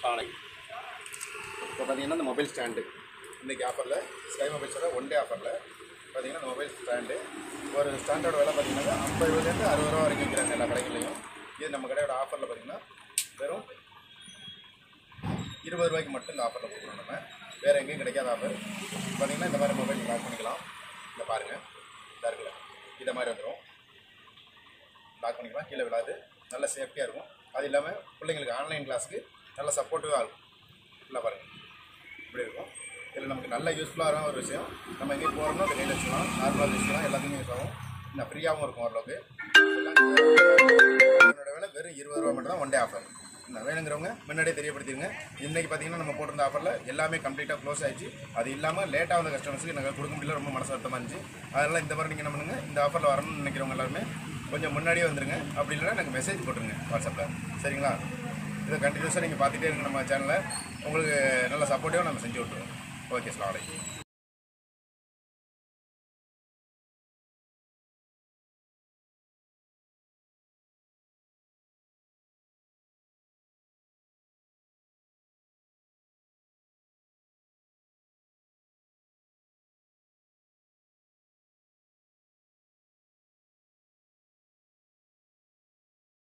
சாலை இப்போ பார்த்தீங்கன்னா இந்த மொபைல் ஸ்டாண்டு இன்றைக்கி ஆஃபரில் ஸ்கை மொபைல்ஸோட ஒன் டே ஆஃபரில் பார்த்தீங்கன்னா இந்த மொபைல் ஸ்டாண்டு ஒரு ஸ்டாண்டோட விலை பார்த்தீங்கன்னா ஐம்பது ரூபாயிலேருந்து அறுபது ரூபா வரைக்கும் விற்கிறாங்க எல்லா கடைகள்லையும் இது நம்ம கடையோட ஆஃபரில் பார்த்தீங்கன்னா வெறும் இருபது ரூபாய்க்கு மட்டும் இந்த ஆஃபரில் கொடுக்குறோம் நம்ம வேறு எங்கேயும் கிடைக்காத ஆஃபர் பார்த்தீங்கன்னா இந்த மாதிரி மொபைல் லாக் பண்ணிக்கலாம் இதை பாருங்கள் இதாக இருக்குல்ல இதை மாதிரி வந்துடும் லாக் பண்ணிக்கலாம் கீழே விழாது நல்ல சேஃப்டியாக இருக்கும் அது இல்லாமல் பிள்ளைங்களுக்கு ஆன்லைன் கிளாஸுக்கு நல்ல சப்போர்ட்டிவாக இருக்கும் இல்லை பாருங்கள் இப்படி இருக்கும் இதில் நமக்கு நல்ல யூஸ்ஃபுல்லான ஒரு விஷயம் நம்ம எங்கேயும் போகிறோம்னா அதை கையில் வச்சுக்கலாம் நார்மலாக வச்சுக்கலாம் எல்லாத்துக்குமே யூஸ் ஆகும் இன்னும் ஃப்ரீயாகவும் இருக்கும் ஓரளவுக்கு என்னோட விலை வெறும் இருபது ரூபா மட்டும் தான் ஒன் டே ஆஃபர் இந்த வேணுங்கிறவங்க முன்னாடியே தெரியப்படுத்திடுங்க இன்றைக்கி பார்த்தீங்கன்னா நம்ம போட்டிருந்த ஆஃபரில் எல்லாமே கம்ப்ளீட்டாக க்ளோஸ் ஆயிடுச்சு அது இல்லாமல் லேட்டாக வந்த கஸ்டமர்ஸுக்கு நாங்கள் கொடுக்க முடியல ரொம்ப மனசு வருத்தமாக இருந்துச்சு அதனால் இந்த மாதிரி நீங்கள் என்ன பண்ணுங்கள் இந்த ஆஃபரில் வரணும்னு நினைக்கிறவங்க எல்லாருமே கொஞ்சம் முன்னாடியே வந்துருங்க அப்படி இல்லைன்னா எனக்கு மெசேஜ் போட்டுருங்க வாட்ஸ்அப்பில் சரிங்களா இதை கண்டினியூஸாக நீங்கள் பார்த்துட்டே இருங்க நம்ம சேனலில் உங்களுக்கு நல்ல சப்போர்ட்டிவாக நம்ம செஞ்சு விட்ருவோம் ஓகே ஸ்லாம் வலைக்கம்